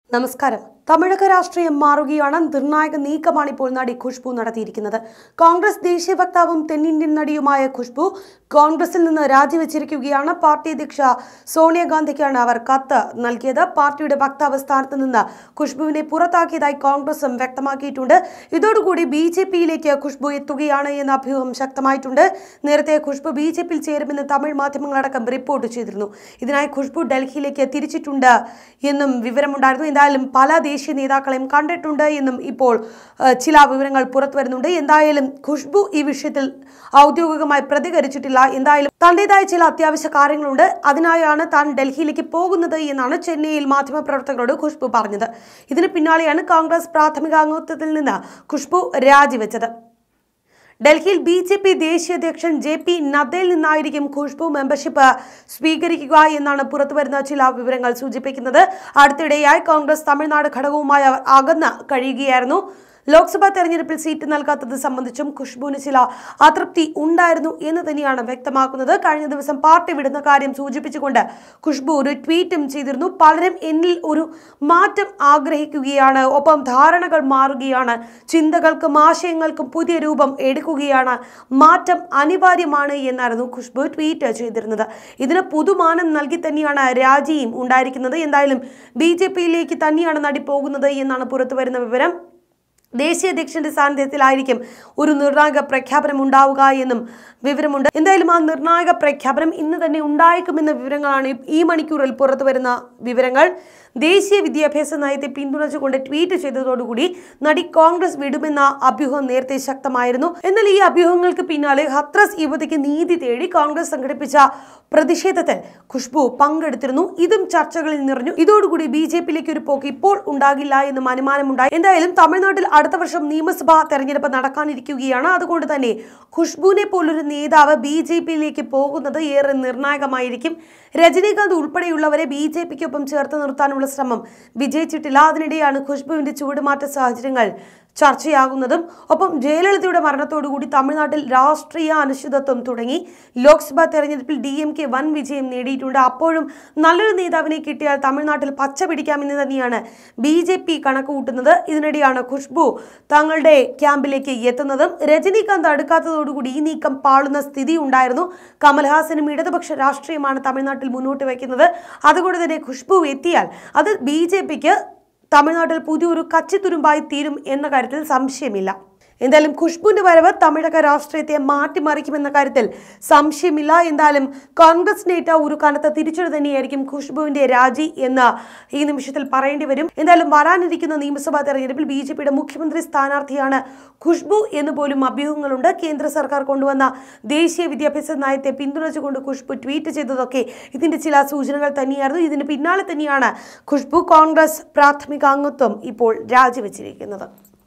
നമസ്കാരം തമിഴക രാഷ്ട്രീയം മാറുകയാണ് നിർണായക നീക്കമാണ് ഇപ്പോൾ നടി ഖുഷ്ബു നടത്തിയിരിക്കുന്നത് കോൺഗ്രസ് ദേശീയ വക്താവും തെന്നിന്ത്യൻ നടിയുമായ ഖുഷ്ബു കോൺഗ്രസിൽ നിന്ന് രാജിവെച്ചിരിക്കുകയാണ് പാർട്ടി അധ്യക്ഷ സോണിയാഗാന്ധിക്കാണ് അവർ കത്ത് നൽകിയത് പാർട്ടിയുടെ വക്താവ് സ്ഥാനത്ത് നിന്ന് ഖുഷ്ബുവിനെ പുറത്താക്കിയതായി കോൺഗ്രസും വ്യക്തമാക്കിയിട്ടുണ്ട് ഇതോടുകൂടി ബി ജെ പിയിലേക്ക് ഖുഷ്ബു എത്തുകയാണ് എന്ന അഭ്യൂഹം ശക്തമായിട്ടുണ്ട് നേരത്തെ ഖുഷ്ബു ബി ജെ പിയിൽ ചേരുമെന്ന് തമിഴ് മാധ്യമങ്ങളടക്കം റിപ്പോർട്ട് ചെയ്തിരുന്നു ഇതിനായി ഖുഷ്ബു ഡൽഹിയിലേക്ക് തിരിച്ചിട്ടുണ്ട് എന്നും വിവരമുണ്ടായിരുന്നു എന്തായാലും പല ദേശീയ നേതാക്കളെയും കണ്ടിട്ടുണ്ട് എന്നും ഇപ്പോൾ ഏഹ്, ചില വിവരങ്ങൾ പുറത്തു വരുന്നുണ്ട് എന്തായാലും ഖുഷ്ബു ഈ വിഷയത്തിൽ ഔദ്യോഗികമായി പ്രതികരിച്ചിട്ടില്ല എന്തായാലും തന്റേതായ ചില അത്യാവശ്യ കാര്യങ്ങളുണ്ട് അതിനായാണ് താൻ ഡൽഹിയിലേക്ക് പോകുന്നത് എന്നാണ് ചെന്നൈയിൽ മാധ്യമപ്രവർത്തകരോട് ഖുഷ്ബു പറഞ്ഞത് ഇതിന് പിന്നാലെയാണ് കോൺഗ്രസ് പ്രാഥമിക അംഗത്വത്തിൽ നിന്ന് ഖുഷ്ബു രാജിവെച്ചത് ഡൽഹിയിൽ ബി ജെ പി ദേശീയ അധ്യക്ഷൻ ജെ പി നദ്ദയിൽ നിന്നായിരിക്കും ഖുഷ്ബു മെമ്പർഷിപ്പ് സ്വീകരിക്കുക എന്നാണ് പുറത്തുവരുന്ന ചില വിവരങ്ങൾ സൂചിപ്പിക്കുന്നത് അടുത്തിടെയായി കോൺഗ്രസ് തമിഴ്നാട് ഘടകവുമായി അവർ അകന്ന് കഴിയുകയായിരുന്നു ലോക്സഭാ തെരഞ്ഞെടുപ്പിൽ സീറ്റ് നൽകാത്തത് സംബന്ധിച്ചും ഖുഷ്ബുവിന് ചില അതൃപ്തി ഉണ്ടായിരുന്നു എന്ന് തന്നെയാണ് വ്യക്തമാക്കുന്നത് കഴിഞ്ഞ ദിവസം പാർട്ടി വിടുന്ന കാര്യം സൂചിപ്പിച്ചുകൊണ്ട് ഖുഷ്ബു ഒരു ട്വീറ്റും ചെയ്തിരുന്നു പലരും എന്നിൽ ഒരു മാറ്റം ആഗ്രഹിക്കുകയാണ് ഒപ്പം ധാരണകൾ മാറുകയാണ് ചിന്തകൾക്കും ആശയങ്ങൾക്കും പുതിയ രൂപം എടുക്കുകയാണ് മാറ്റം അനിവാര്യമാണ് എന്നായിരുന്നു ഖുഷ്ബു ട്വീറ്റ് ചെയ്തിരുന്നത് ഇതിന് പുതുമാനം നൽകി തന്നെയാണ് രാജിയും ഉണ്ടായിരിക്കുന്നത് എന്തായാലും ബി ജെ പിയിലേക്ക് തന്നെയാണ് നടി പോകുന്നത് എന്നാണ് പുറത്തുവരുന്ന വിവരം ദേശീയ അധ്യക്ഷന്റെ സാന്നിധ്യത്തിലായിരിക്കും ഒരു നിർണായക പ്രഖ്യാപനം ഉണ്ടാവുക എന്നും വിവരമുണ്ട് എന്തായാലും ആ നിർണായക പ്രഖ്യാപനം ഇന്ന് തന്നെ ഉണ്ടായേക്കുമെന്ന വിവരങ്ങളാണ് ഈ മണിക്കൂറിൽ പുറത്തു വരുന്ന വിവരങ്ങൾ ദേശീയ വിദ്യാഭ്യാസ നയത്തെ പിന്തുണച്ചുകൊണ്ട് ട്വീറ്റ് ചെയ്തതോടുകൂടി നടി കോൺഗ്രസ് വിടുമെന്ന അഭ്യൂഹം നേരത്തെ ശക്തമായിരുന്നു എന്നാൽ ഈ അഭ്യൂഹങ്ങൾക്ക് പിന്നാലെ ഹത്രസ് യുവതിക്ക് നീതി തേടി കോൺഗ്രസ് സംഘടിപ്പിച്ച പ്രതിഷേധത്തിൽ ഖുഷ്ബു പങ്കെടുത്തിരുന്നു ഇതും ചർച്ചകളിൽ നിറഞ്ഞു ഇതോടുകൂടി ബി ജെ പിയിലേക്ക് ഒരു പോക്ക് ഇപ്പോൾ ഉണ്ടാകില്ല എന്നും അനുമാനമുണ്ടായി എന്തായാലും തമിഴ്നാട്ടിൽ അടുത്ത വർഷം നിയമസഭാ തെരഞ്ഞെടുപ്പ് നടക്കാനിരിക്കുകയാണ് അതുകൊണ്ട് തന്നെ ഖുഷ്ബുവിനെ പോലൊരു നേതാവ് ബി ജെ പിയിലേക്ക് പോകുന്നത് ഏറെ നിർണായകമായിരിക്കും രജനീകാന്ത് ഉൾപ്പെടെയുള്ളവരെ ബി ജെ പിക്കൊപ്പം ചേർത്ത് നിർത്താനുള്ള ശ്രമം വിജയിച്ചിട്ടില്ല അതിനിടെയാണ് ഖുഷ്ബുവിന്റെ ചുവടുമാറ്റ സാഹചര്യങ്ങൾ ചർച്ചയാകുന്നതും ഒപ്പം ജയലളിതയുടെ മരണത്തോടുകൂടി തമിഴ്നാട്ടിൽ രാഷ്ട്രീയ അനിശ്ചിതത്വം തുടങ്ങി ലോക്സഭാ തെരഞ്ഞെടുപ്പിൽ ഡി എം കെ വൻ വിജയം നേടിയിട്ടുണ്ട് അപ്പോഴും നല്ലൊരു നേതാവിനെ കിട്ടിയാൽ തമിഴ്നാട്ടിൽ പച്ച പിടിക്കാമെന്ന് തന്നെയാണ് ബി ജെ പി കണക്കുകൂട്ടുന്നത് ഇതിനിടെയാണ് ഖുഷ്ബു തങ്ങളുടെ ക്യാമ്പിലേക്ക് എത്തുന്നതും രജനീകാന്ത് അടുക്കാത്തതോടുകൂടി ഈ നീക്കം പാളുന്ന സ്ഥിതി ഉണ്ടായിരുന്നു കമൽഹാസനും ഇടതുപക്ഷ രാഷ്ട്രീയമാണ് തമിഴ്നാട്ടിൽ മുന്നോട്ട് വയ്ക്കുന്നത് അതുകൊണ്ട് തന്നെ ഖുഷ്ബു എത്തിയാൽ അത് ബി ജെ പിക്ക് തമിഴ്നാട്ടിൽ പുതിയൊരു കച്ചിത്തുരുമ്പായി തീരും എന്ന കാര്യത്തിൽ സംശയമില്ല എന്തായാലും ഖുഷ്ബുവിന്റെ വരവ് തമിഴക രാഷ്ട്രീയത്തെ മാറ്റിമറിക്കുമെന്ന കാര്യത്തിൽ സംശയമില്ല എന്തായാലും കോൺഗ്രസിനേറ്റ ഒരു കനത്ത തിരിച്ചടി തന്നെയായിരിക്കും ഖുഷ്ബുവിന്റെ രാജി എന്ന് ഈ നിമിഷത്തിൽ പറയേണ്ടി വരും എന്തായാലും വരാനിരിക്കുന്ന നിയമസഭാ തെരഞ്ഞെടുപ്പിൽ ബി ജെ പിയുടെ മുഖ്യമന്ത്രി സ്ഥാനാർത്ഥിയാണ് ഖുഷ്ബു എന്ന് പോലും അഭ്യൂഹങ്ങളുണ്ട് കേന്ദ്ര സർക്കാർ കൊണ്ടുവന്ന ദേശീയ വിദ്യാഭ്യാസ നയത്തെ പിന്തുണച്ചുകൊണ്ട് ഖുഷ്ബു ട്വീറ്റ് ചെയ്തതൊക്കെ ഇതിന്റെ ചില സൂചനകൾ തന്നെയായിരുന്നു ഇതിന് പിന്നാലെ തന്നെയാണ് ഖുഷ്ബു കോൺഗ്രസ് പ്രാഥമിക അംഗത്വം ഇപ്പോൾ രാജിവെച്ചിരിക്കുന്നത്